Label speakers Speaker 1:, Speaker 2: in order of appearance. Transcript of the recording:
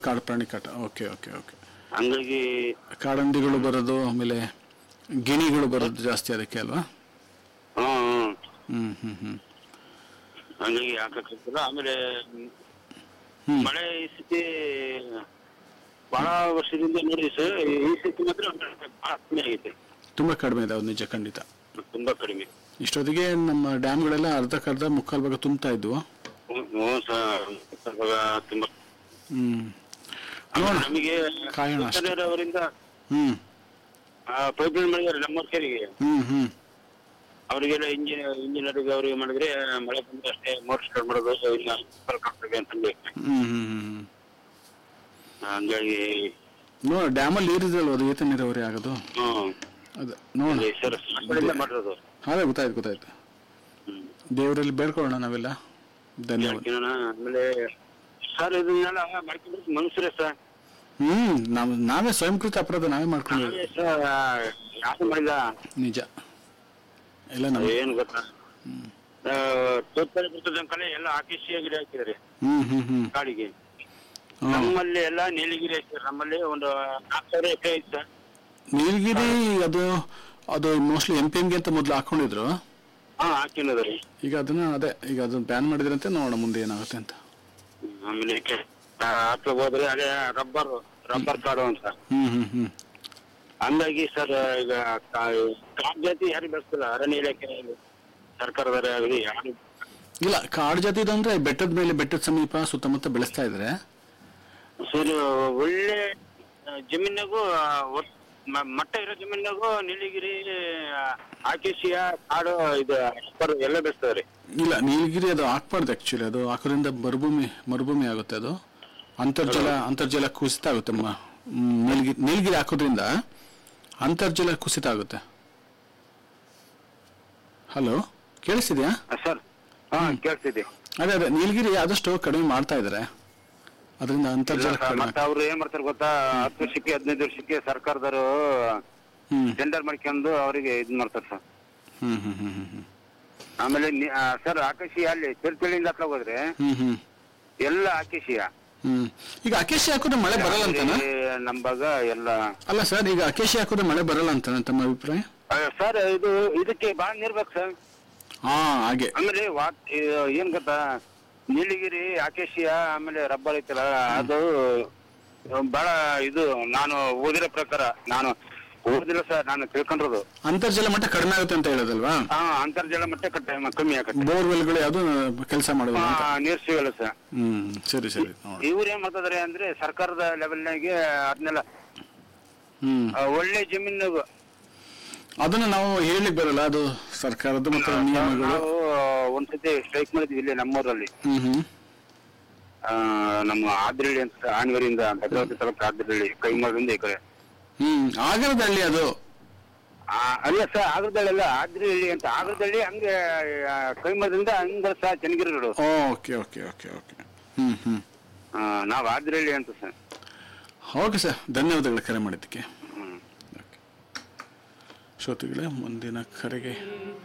Speaker 1: ಕಾಡು ಪ್ರಾಣಿ ಕಾಟ ಓಕೆ ಓಕೆ ಓಕೆ
Speaker 2: ಹಂಗಾಗಿ
Speaker 1: ಕಾಡಂದಿಗಳು ಬರೋದು ಆಮೇಲೆ ಗಿಣಿಗಳು ಬರೋದು ಜಾಸ್ತಿ ಅದಕ್ಕೆ ಅಲ್ವಾ
Speaker 2: ಹ್ಮ್ ಹ್ಮ್.
Speaker 1: ಹ್ಮ್ ಹ್ಮ್ ಹ್ಮ್
Speaker 2: ಹಂಗಾಗಿ ಹಾಕಕ್ಕಾಗ್ತಿಲ್ಲ ಆಮೇಲೆ
Speaker 1: ಹ್ಮ್.
Speaker 2: ಮಳೆ ಈ ಸತಿ ಬಹಳ ವರ್ಷದಿಂದ ನೋಡಿ ಸರ್ ಈ ಸತಿ ಮಾತ್ರ ಬಹಳ ಕಮ್ಮಿ ಆಗೈತೆ
Speaker 1: ತುಂಬಾ ಕಡಿಮೆ ಇದೆ ಅದು ನಿಜ ಖಂಡಿತ
Speaker 2: ತುಂಬಾ ಕಡಿಮೆ
Speaker 1: ಇಷ್ಟೊತ್ತಿಗೆ ನಮ್ಮ ಡ್ಯಾಮ್ಗಳೆಲ್ಲ ಅರ್ಧಕ್ಕರ್ಧ ಮುಕ್ಕಾಲು ಭಾಗ ತುಂಬ್ತಾ ಇದ್ವು
Speaker 2: ಹ್ಮ್, ಹ್ಮ್ ಸರ್ ಇವಾಗ ತುಂಬಾ
Speaker 1: ಹ್ಮ್
Speaker 2: ಆಮೇಲೆ
Speaker 1: ನೋಡೋಣ.
Speaker 2: ನಮಗೆ
Speaker 1: ಕಾಯೋಣ ಅಷ್ಟೇ.
Speaker 2: ಅವರಿಂದ
Speaker 1: ಹ್ಮ್
Speaker 2: ಪೈಪ್ ಲೈನ್ ಮಾಡಿದ್ದಾರೆ ನಮ್ಮ ಕೆರೆಗೆ
Speaker 1: ಹ್ಮ್ ಹ್ಮ್
Speaker 2: ಅವರಿಗೆಲ್ಲ ಇಂಜಿನ್ ಇಂಜಿನಿಯರ್ಗೆ ಅವರಿಗೆ ಮಾಡಿದ್ರೆ ಮಳೆ ಬಂದ್ರೆ ಅಷ್ಟೇ ಮೋಟರ್ ಸ್ಟಾರ್ಟ್ ಮಾಡೋದು ಇಲ್ಲ ಕಳ್ಕೊಳ್ತದೆ ಅಂತಂದು
Speaker 1: ಹ್ಮ್ ಹ್ಮ್ ಹ್ಮ್
Speaker 2: ಹಂಗಾಗಿ
Speaker 1: ನೋಡ ಡ್ಯಾಮಲ್ಲಿ ನೀರಿದಲ್ವ ಅದು ಏತ ನೀರಾವರಿ ಆಗೋದು
Speaker 2: ಹ್ಮ್
Speaker 1: ಅದು ನೋಡ
Speaker 2: ಸರ್ ಕಡೆಯಿಂದ ಮಾಡಿರೋದು
Speaker 1: ಅದೇ ಗೊತ್ತಾಯ್ತು ಗೊತ್ತಾಯ್ತು
Speaker 2: ಹ್ಮ್
Speaker 1: ದೇವರಲ್ಲಿ ಬೇಡ್ಕೊಳ್ಳೋಣ ನಾವೆಲ್ಲ ಧನ್ಯವಾದ
Speaker 2: ಯಾಕೆನ ಆಮೇಲೆ ಸರ್ ಇದನ್ನೆಲ್ಲ ಮಾಡ್ಕೊಂಡ್ರೆ ಮನುಷ್ಯರೇ ಸರ್
Speaker 1: ಹ್ಮ್ ನಾವ್ ನಾವೇ ಸ್ವಯಂಕೃತ ಅಪರಾಧ ನಾವೇ ಮಾಡ್ಕೊಂಡಿದ್ವಿ
Speaker 2: ನಾವೇ ಸರ್ ಯಾರು ಮಾಡಿಲ್ಲ
Speaker 1: ನಿಜ ಎಲ್ಲ ನಮ್ಮ
Speaker 2: ಏನು ಗೊತ್ತಾ ತೋರ್ತಾರೆ ಬರ್ತದೆ ಕಲೆ ಎಲ್ಲ ಆಕೇಶಿಯ ಗಿಡ ಹಾಕಿದ್ದಾರೆ
Speaker 1: ಹ್ಮ್ ಹ್ಮ್ ಹ್ಮ್
Speaker 2: ಕಾಡಿಗೆ
Speaker 1: ಹ್ಮ್.
Speaker 2: ನಮ್ಮಲ್ಲಿ ಎಲ್ಲ ನೀಲಗಿರಿ ಹಾಕಿದ್ದಾರೆ ನಮ್ಮಲ್ಲಿ ಒಂದು ನಾಲ್ಕು ಸಾವಿರ ಎಕರೆ ಐತೆ ಸರ್
Speaker 1: ನೀಲಗಿರಿ ಅದು ಅದು ಮೋಸ್ಟ್ಲಿ ಎಂ ಪಿ ಎಮ್ಗೆ ಅಂತ ಮೊದಲು ಹಾಕೊಂಡಿದ್ರು
Speaker 2: ಹಾ ಹಾಕಿನದ್ರಿ
Speaker 1: ಈಗ ಅದನ್ನ ಅದೇ ಈಗ ಅದನ್ನ ಬ್ಯಾನ್ ಮಾಡಿದ್ರಂತೆ ನೋಡೋಣ ಮುಂದೆ ಏನಾಗುತ್ತೆ ಅಂತ
Speaker 2: ಆಮೇಲೆ ಹತ್ರ ಹೋದ್ರೆ ಅದೇ ರಬ್ಬರ್ ರಬ್ಬರ್ ಕಾಡು ಅಂತ
Speaker 1: ಹ್ಮ್ ಹ್ಮ್ ಹ್ಮ್
Speaker 2: ಹಂಗಾಗಿ ಸರ್ ಈಗ ಕಾ- ಕಾಡ್ ಜಾತಿ ಯಾರು ಬೆಳೆಸ್ತಿಲ್ಲ ಅರಣ್ಯ ಇಲಾಖೆ ಸರ್ಕಾರದವರೇ ಆಗಲಿ ಯಾರು
Speaker 1: ಇಲ್ಲ ಕಾಡು ಜಾತಿ ಇದಂದ್ರೆ ಬೆಟ್ಟದ ಮೇಲೆ ಬೆಟ್ಟದ ಸಮೀಪ ಸುತ್ತಮುತ್ತ ಬೆಳೆಸ್ತಾ ಇದ್ರೆ
Speaker 2: ಸರ್ ಒಳ್ಳೆ ಆ, ಜಮೀನಾಗೂ ಆ, ಒಟ್- ಮ- ಮಟ್ಟ ಇರೋ ಜಮೀನಾಗೂ ನೀಲಗಿರಿ ಆ, ಆಕೇಶಿಯ ಕಾಡು ಇದು ರಬ್ಬರ್ ಎಲ್ಲ ಬೆಳೆಸ್ತಾರೆ
Speaker 1: ಇಲ್ಲ ನೀಲಗಿರಿ ಅದು ಹಾಕ್ಬಾರ್ದು ಆಕ್ಚುಲಿ ಅದು ಹಾಕೋದ್ರಿಂದ ಮರುಭೂಮಿ ಮರುಭೂಮಿ ಆಗುತ್ತೆ ಅದು ಅಂತರ್ಜಲ ಅಂತರ್ಜಲ ಕುಸಿತ ಆಗುತ್ತೆ ಮ- ಮ್, ನೀಲಗಿರಿ ನೀಲಗಿರಿ ಹಾಕೋದ್ರಿಂದ ಅಂತರ್ಜಲ ಕುಸಿತ ಆಗುತ್ತೆ ಹಲೋ ಕೇಳಿಸಿದ್ಯಾ
Speaker 2: ಸರ್ ಹಾ ಕೇಳ್ತಿದ್ದೆ
Speaker 1: ಅದೇ ಅದೇ ನೀಲಗಿರಿ ಆದಷ್ಟು ಕಡಿಮೆ ಮಾಡ್ತಾ ಇದ್ದಾರೆ ಅದರಿಂದ ಅಂತರ್ಜಲ ಕಡಿಮೆ
Speaker 2: ಮತ್ತೆ ಅವ್ರು ಏನ್ ಮಾಡ್ತಾರೆ ಗೊತ್ತಾ ಹತ್ತು ವರ್ಷಕ್ಕೆ ಹದಿನೈದು ವರ್ಷಕ್ಕೆ ಸರ್ಕಾರದವರು
Speaker 1: ಹ್ಮ್
Speaker 2: ಟೆಂಡರ್ ಮಾಡ್ಕೊಂಡು ಅವರಿಗೆ ಇದ್ ಮಾಡ್ತಾರೆ ಸರ್
Speaker 1: ಹ್ಮ್ ಹ್ಮ್ ಹ್ಮ್ ಹ್ಮ್ ಹ್ಮ್
Speaker 2: ಆಮೇಲೆ ನಿ- ಆ, ಸರ್ ಆಕಾಶಿ ಅಲ್ಲಿ ತಿರುಪತಿಯಿಂದ ಹತ್ರ ಹೋದ್ರೆ
Speaker 1: ಹ್ಮ್ ಹ್ಮ್
Speaker 2: ಎಲ್ಲ ಆಕೇಶಿಯ
Speaker 1: ಹ್ಮ್ ಈಗ ಅಕೇಶಿ ಹಾಕಿದ್ರೆ ಮಳೆ ಬರಲ್ಲ ಅಂತನಾ
Speaker 2: ನಮ್ ಭಾಗ ಎಲ್ಲ
Speaker 1: ಅಲ್ಲ ಸರ್ ಈಗ ಅಕೇಶಿ ಹಾಕಿದ್ರೆ ಮಳೆ ಬರಲ್ಲ ಅಂತನಾ ತಮ್ಮ ಅಭಿಪ್ರಾಯ
Speaker 2: ಆ, ಸರ್ ಇದು ಇದಕ್ಕೆ ಬಾಳ ನೀರ್ ಬೇಕು ಸರ್
Speaker 1: ಹಾ ಹಾಗೆ
Speaker 2: ಆಮೇಲೆ ವಾತ್ ಇದು ಏನ್ ಗೊತ್ತಾ ನೀಲಗಿರಿ ಆಕೇಶಿಯ ಆಮೇಲೆ ರಬ್ಬರ್ ಐತಲ್ಲ ಅದು ಬಹಳ ಇದು ನಾನು ಓದಿರೋ ಪ್ರಕಾರ ನಾನು ಓದಿಲ್ಲ ಸರ್ ನಾನು ತಿಳ್ಕೊಂಡಿರೋದು
Speaker 1: ಅಂತರ್ಜಲ ಮಟ್ಟ ಕಡಿಮೆ ಆಗುತ್ತೆ ಅಂತ ಹೇಳೋದಲ್ವಾ
Speaker 2: ಹಾ ಅಂತರ್ಜಲ ಮಟ್ಟ ಕಟ್ಟ ಕಮ್ಮಿ ಆಗತ್ತೆ
Speaker 1: ಬೋರ್ವೆಲ್ಗಳು ಯಾವುದು ಕೆಲಸ ಮಾಡೋದಿಲ್ಲ ಅಂತ
Speaker 2: ಆ, ನೀರ್ ಸಿಗಲ್ಲ ಸರ್
Speaker 1: ಹ್ಮ್ ಸರಿ ಸರಿ ನೋಡಿ
Speaker 2: ಇವ್ರು ಏನ್ ಮಾಡ್ತಿದಾರೆ ಅಂದ್ರೆ ಸರ್ಕಾರದ ಲೆವೆಲ್ನಾಗೆ ಅದನ್ನೆಲ್ಲ
Speaker 1: ಹ್ಮ್
Speaker 2: ಒಳ್ಳೆ ಜಮೀನು
Speaker 1: ಅದನ್ನ ನಾವು ಹೇಳಲಿಕ್ಕೆ ಬರಲ್ಲ ಅದು ಸರ್ಕಾರದ ಮತ್ತು ನಿಯಮಗಳು
Speaker 2: ನಾವು ಒಂದ್ಸತಿ ಸ್ಟ್ರೈಕ್ ಮಾಡಿದ್ವಿ ಇಲ್ಲಿ ನಮ್ಮೂರಲ್ಲಿ
Speaker 1: ಹ್ಮ್ ಹ್ಮ್
Speaker 2: ಆ, ನಮ್ಮ ಆದ್ರಳ್ಳಿ ಅಂತ ಆನ್ವರಿಂದ ಭದ್ರಾವತಿ ತಾಲೂಕು ಆದ್ರಳ್ಳಿ ಕೈಮರದಿಂದ ಈ ಕಡೆ
Speaker 1: ಹ್ಮ್ ಆಗರದಳ್ಳಿ ಅದು
Speaker 2: ಆ, ಅಲ್ಲ ಸರ್ ಆಗ್ರದಳ್ಳಿ ಆದ್ರಳ್ಳಿ ಅಂತ ಆಗ್ರದಳ್ಳಿ ಹಂಗೆ ಆ, ಕೈಮರದಿಂದ ಹಂಗ ಸಹ Channagiri road
Speaker 1: okay okay okay okay ಹ್ಮ್ ಹ್ಮ್
Speaker 2: ಆ, ನಾವ್ ಆದ್ರಳ್ಳಿ ಅಂತ ಸರ್
Speaker 1: ಓಕೆ ಸರ್ ಧನ್ಯವಾದಗಳು ಕರೆ ಮಾಡಿದ್ದಕ್ಕೆ
Speaker 2: ಹ್ಮ್
Speaker 1: ಶ್ರೋತೃಗಳೇ ಮುಂದಿನ ಕರೆಗೆ